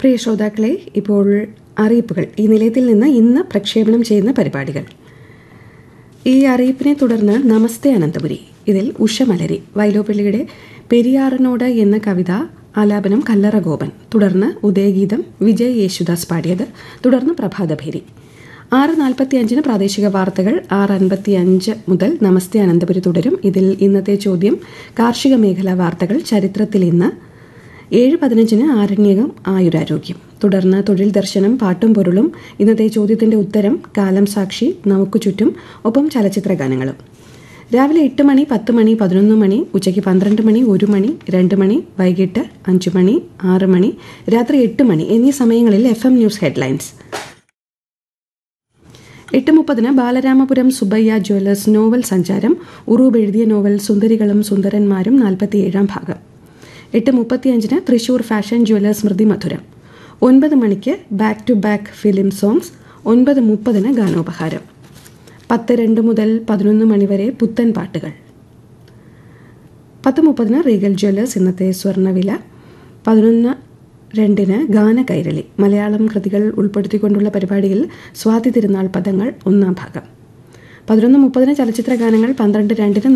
പ്രിയ ശ്രോതാക്കളെ ഇപ്പോൾ അറിയിപ്പുകൾ ഈ നിലയത്തിൽ നിന്ന് ഇന്ന് പ്രക്ഷേപണം ചെയ്യുന്ന പരിപാടികൾ ഈ അറിയിപ്പിനെ തുടർന്ന് നമസ്തേ അനന്തപുരി ഇതിൽ ഉഷമലരി വൈലോപ്പള്ളിയുടെ പെരിയാറിനോട് എന്ന കവിത ആലാപനം കല്ലറ ഗോപൻ തുടർന്ന് ഉദയഗീതം വിജയ് യേശുദാസ് പാടിയത് തുടർന്ന് പ്രഭാതഭേരി ആറ് നാൽപ്പത്തി അഞ്ചിന് പ്രാദേശിക വാർത്തകൾ ആറ് അൻപത്തി അഞ്ച് മുതൽ നമസ്തേ അനന്തപുരി തുടരും ഇതിൽ ഇന്നത്തെ ചോദ്യം കാർഷിക മേഖലാ വാർത്തകൾ ചരിത്രത്തിൽ ഇന്ന് ഏഴ് പതിനഞ്ചിന് ആരണ്യകം ആയുരാരോഗ്യം തുടർന്ന് തൊഴിൽ ദർശനം പാട്ടും പൊരുളും ഇന്നത്തെ ചോദ്യത്തിന്റെ ഉത്തരം കാലം സാക്ഷി നമുക്ക് ചുറ്റും ഒപ്പം ചലച്ചിത്ര ഗാനങ്ങളും രാവിലെ എട്ട് മണി പത്ത് മണി പതിനൊന്ന് മണി ഉച്ചയ്ക്ക് പന്ത്രണ്ട് മണി ഒരു മണി രണ്ട് മണി വൈകിട്ട് അഞ്ച് മണി ആറ് മണി രാത്രി എട്ട് മണി എന്നീ സമയങ്ങളിൽ എഫ് എം ന്യൂസ് ഹെഡ്ലൈൻസ് എട്ട് മുപ്പതിന് ബാലരാമപുരം സുബയ്യ ജ്വല്ലേഴ്സ് നോവൽ സഞ്ചാരം ഉറൂബ് എഴുതിയ നോവൽ സുന്ദരികളും സുന്ദരന്മാരും നാൽപ്പത്തിയേഴാം ഭാഗം എട്ട് മുപ്പത്തിയഞ്ചിന് തൃശൂർ ഫാഷൻ ജ്വല്ലേഴ്സ് സ്മൃതി മധുരം ഒൻപത് മണിക്ക് back to back film songs ഒൻപത് മുപ്പതിന് ഗാനോപഹാരം പത്ത് രണ്ട് മുതൽ പതിനൊന്ന് മണിവരെ പുത്തൻ പാട്ടുകൾ പത്ത് മുപ്പതിന് റീഗൽ ജ്വല്ലേഴ്സ് ഇന്നത്തെ സ്വർണ്ണവില പതിനൊന്ന് രണ്ടിന് ഗാന കൈരളി മലയാളം കൃതികൾ ഉൾപ്പെടുത്തിക്കൊണ്ടുള്ള പരിപാടിയിൽ സ്വാതി തിരുനാൾ പദങ്ങൾ ഒന്നാം ഭാഗം പതിനൊന്ന് മുപ്പതിന് ചലച്ചിത്ര ഗാനങ്ങൾ പന്ത്രണ്ട് രണ്ടിന്